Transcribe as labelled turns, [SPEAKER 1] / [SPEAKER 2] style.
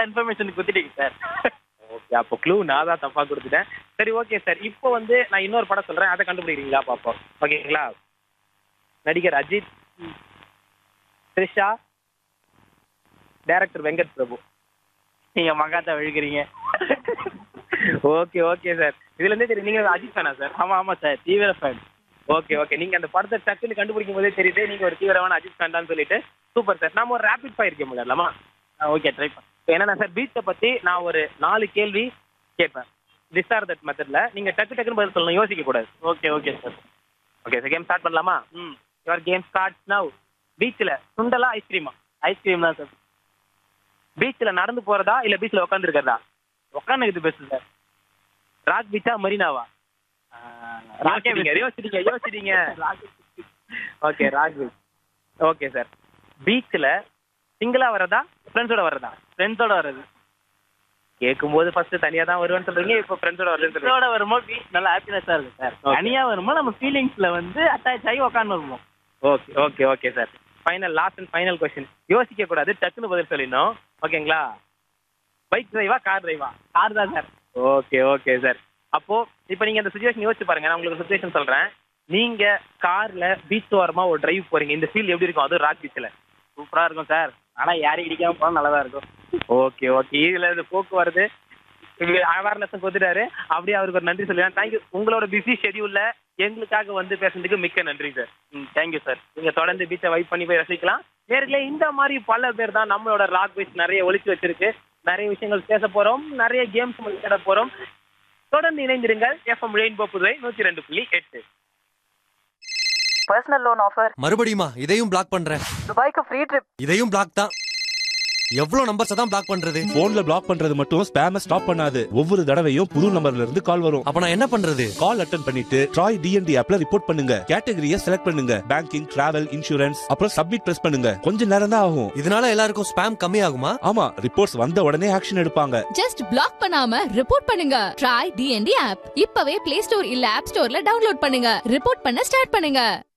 [SPEAKER 1] Information குத்திட்டீங்க sir
[SPEAKER 2] okay அப்போ clue நான் தான் தப்பா கொடுத்துட்டேன் சரி ஓகே சார் இப்போ வந்து நான் இன்னொரு படம் சொல்றேன் அதை கண்டுபிடிக்கிறீங்களா பாப்போம் ஓகேங்களா நடிகர் அஜித் த்ரிஷா டைரக்டர் வெங்கட் பிரபு
[SPEAKER 1] நீங்க மகாத்தா விழுகிறீங்க
[SPEAKER 2] ஓகே ஓகே சார் இதுல இருந்தே தெரியும் நீங்க அஜித் ஃபேனா சார்
[SPEAKER 1] ஆமா ஆமா சார் தீவிர ஃபேன்
[SPEAKER 2] ஓகே ஓகே நீங்க அந்த படத்தை டக்குன்னு கண்டுபிடிக்கும் போதே தெரியுது நீங்க ஒரு தீவிரமான அஜித் ஃபேன் தான் சொல்லிட்டு சூப்பர் சார் நாம ஒரு ரேபிட் ஃபயர் கேம் விளையாடலாமா
[SPEAKER 1] ஓகே ட்ரை பண்ண
[SPEAKER 2] என்னன்னா சார் பீச்சை பத்தி நான் ஒரு நாலு கேள்வி கேட்பேன் திஸ் ஆர் தட் மெத்தட்ல நீங்க டக்கு டக்குன்னு பதில் சொல்லணும் யோசிக்க கூடாது
[SPEAKER 1] okay okay sir
[SPEAKER 2] okay sir game start பண்ணலாமா
[SPEAKER 1] hmm
[SPEAKER 2] your game start now பீச்ல சுண்டலா ஐஸ்கிரீமா
[SPEAKER 1] ஐஸ்கிரீம் தான் சார்
[SPEAKER 2] பீச்ல நடந்து போறதா இல்ல பீச்ல உட்காந்து இருக்கிறதா
[SPEAKER 1] உட்காந்துக்குது பெஸ்ட் சார்
[SPEAKER 2] ராக் பீச்சா மரீனாவா
[SPEAKER 1] ராக்கே
[SPEAKER 2] யோசிச்சிட்டீங்க யோசிச்சிட்டீங்க யோசிச்சிட்டீங்க okay rock beach okay sir பீச்ல சிங்கிளா வர்றதா ஃப்ரெண்ட்ஸோட வர்றதா
[SPEAKER 1] ஃப்ரெண்ட்ஸோட வர்றது
[SPEAKER 2] கேட்கும்போது ஃபர்ஸ்ட் தனியா தான் வருவேன்னு சொல்றீங்க இப்போ ஃப்ரெண்ட்ஸோட வருதுன்னு சொல்றீங்க
[SPEAKER 1] ஃப்ரெண்ட்ஸோட வரும்போது பீச் நல்லா ஹாப்பினஸா இருக்கு சார்
[SPEAKER 2] Okay.
[SPEAKER 1] தனியா வரும்போது நம்ம ஃபீலிங்ஸ்ல வந்து அட்டாச் ஆகி உட்காந்து வருவோம்
[SPEAKER 2] okay okay okay sir final last and final question யோசிக்க கூடாது டக்குன்னு பதில் சொல்லிடணும் ஓகேங்களா பைக் டிரைவா கார் டிரைவா
[SPEAKER 1] கார் தான் சார்
[SPEAKER 2] ஓகே ஓகே சார் அப்போ இப்போ நீங்க அந்த சுச்சுவேஷன் யோசிச்சு பாருங்க நான் உங்களுக்கு சுச்சுவேஷன் சொல்றேன் நீங்க கார்ல பீச் ஓரமா ஒரு டிரைவ் போறீங்க இந்த ஃபீல் எப்படி இருக்கும் அதுவும் ராக் பீச்ல
[SPEAKER 1] சூப்பரா இருக்கும் சார் ஆனா யாரையும் இடிக்காம போனா நல்லா தான் இருக்கும்
[SPEAKER 2] ஓகே ஓகே இதுல இது போக்குவரத்து அவேர்னஸ் கொடுத்துட்டாரு அப்படியே அவருக்கு ஒரு நன்றி சொல்லுவேன் தேங்க்யூ உங்களோட பிஸி ஷெடியூல்ல எங்களுக்காக வந்து பேசுனதுக்கு மிக்க நன்றி சார்
[SPEAKER 1] ம் தேங்க்யூ சார்
[SPEAKER 2] நீங்க தொடர்ந்து பீச்சை வைப் பண்ணி போய் ரசிக்கலாம் நேர்களே இந்த மாதிரி பல பேர் தான் நம்மளோட ராக் பீச் நிறைய ஒழிச்சு வச்சிருக்கு நிறைய விஷயங்கள் பேச போறோம் நிறைய கேம்ஸ் விளையாட போறோம் தொடர்ந்து இணைந்திருங்கள் எஃப்எம் ரெயின்போ புதுவை நூத்தி ரெண்டு புள்ளி எட்டு
[SPEAKER 3] பர்சனல் லோன் ஆஃபர்
[SPEAKER 4] மறுபடியுமா இதையும் பிளாக் பண்றேன்
[SPEAKER 3] துபாய்க்கு ஃப்ரீ ட்ரிப்
[SPEAKER 4] இதையும் பிளாக் தான் எவ்வளவு நம்பர்ஸ் தான் பிளாக் பண்றது
[SPEAKER 5] போன்ல பிளாக் பண்றது மட்டும் ஸ்பேம ஸ்டாப் பண்ணாது ஒவ்வொரு தடவையும் புது நம்பர்ல இருந்து கால் வரும்
[SPEAKER 4] அப்ப நான் என்ன பண்றது
[SPEAKER 5] கால் அட்டன் பண்ணிட்டு ட்ராய் டிஎன்டி ஆப்ல ரிப்போர்ட் பண்ணுங்க கேட்டகரியை செலக்ட் பண்ணுங்க பேங்கிங் டிராவல் இன்சூரன்ஸ் அப்புறம் சப்மிட் பிரஸ் பண்ணுங்க கொஞ்ச நேரம் தான் ஆகும்
[SPEAKER 4] இதனால எல்லாருக்கும் ஸ்பேம் கம்மி ஆகுமா
[SPEAKER 5] ஆமா ரிப்போர்ட்ஸ் வந்த உடனே ஆக்ஷன் எடுப்பாங்க
[SPEAKER 6] ஜஸ்ட் பிளாக் பண்ணாம ரிப்போர்ட் பண்ணுங்க ட்ரை டிஎன்டி ஆப் இப்பவே பிளே ஸ்டோர் இல்ல ஆப் ஸ்டோர்ல டவுன்லோட் பண்ணுங்க ரிப்போர்ட் பண்ண ஸ்டார்ட் பண்ணுங்க